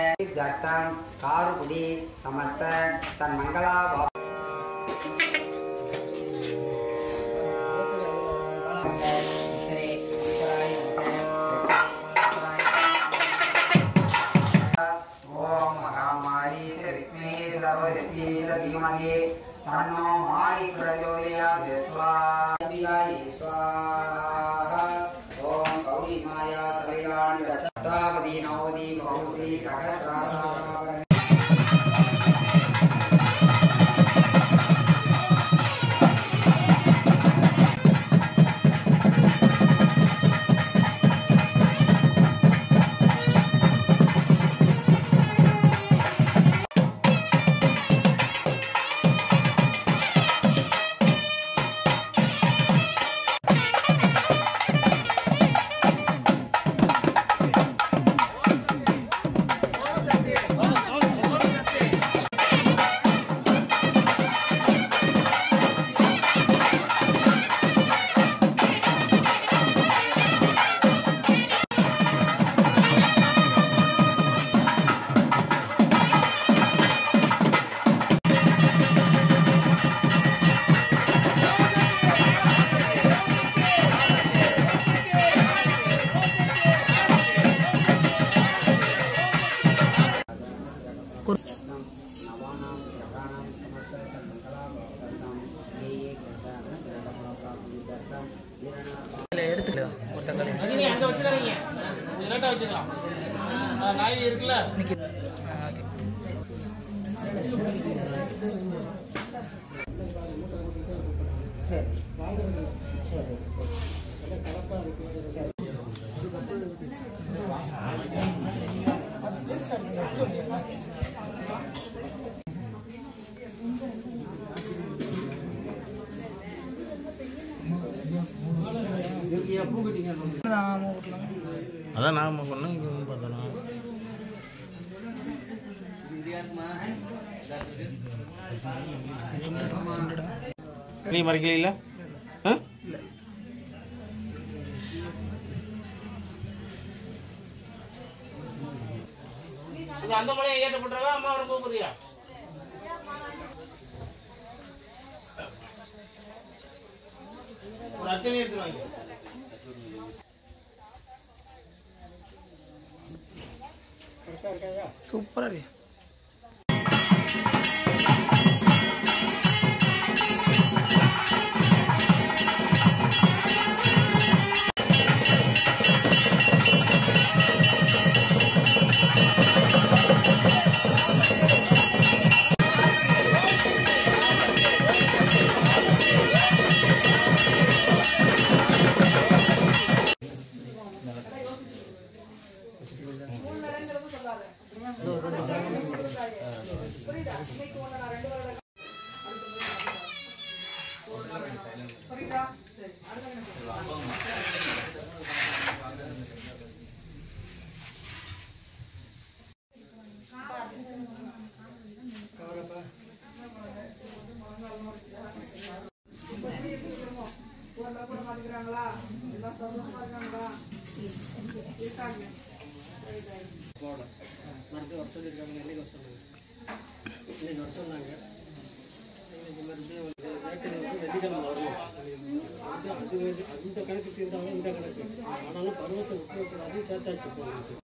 தத்தம் காருகுடி சமஸ்த சன்மங்களா பா- சரி, உத்தராய், ஓம் மகாமாரி விக்னே சர்வரித்தி தீமகே தன்னோ மாரி பிரயோதயாத் ஸ்வாஹாய் ஸ்வாஹா ஓம் கௌரி மாயா சவைராணி தத்தாவதி நவதி பௌசி சகஸ்ராசாவரணி नवानां ग्रहाणां समस्तसन्मङ्गलाभवतां ये ये ग्रहाः ग्रहलोकाभिदत्तं वीरणा எடுத்துக்கலாம் ஒட்டக்கலை நீங்க அங்க வச்சுக்காதீங்க லேட்டா வச்சுக்கலாம் ஆ, நாய் இருக்குல்ல இன்னைக்கு ஆ, ஓகே சரி சரி சரி நாம ஊர்லாம் அதான் நாம பண்ணோம் இங்க வந்து பார்த்தோம் நீ மறைக்கல அந்த மலையை ஏற்ற பண்றவா அம்மா அவரை கூப்பிடுறியா ஒரு அத்தனை எடுத்துருவாங்க சூப்பரா இருக்கு மருந்து வர சொல்லியிருக்காங்க என்னைக்கு வர சொன்னாங்க இன்னைக்கு வர சொன்னாங்க இன்னைக்கு மருந்து ரேட்டு வந்து வெள்ளிக்கிழமை வரும் அது அது வந்து அந்த கணக்கு சேர்ந்தாலும் இந்த கணக்கு ஆனாலும் பருவத்தை விட்டுறக்கூடாது சேர்த்தாச்சு இப்போ உங்களுக்கு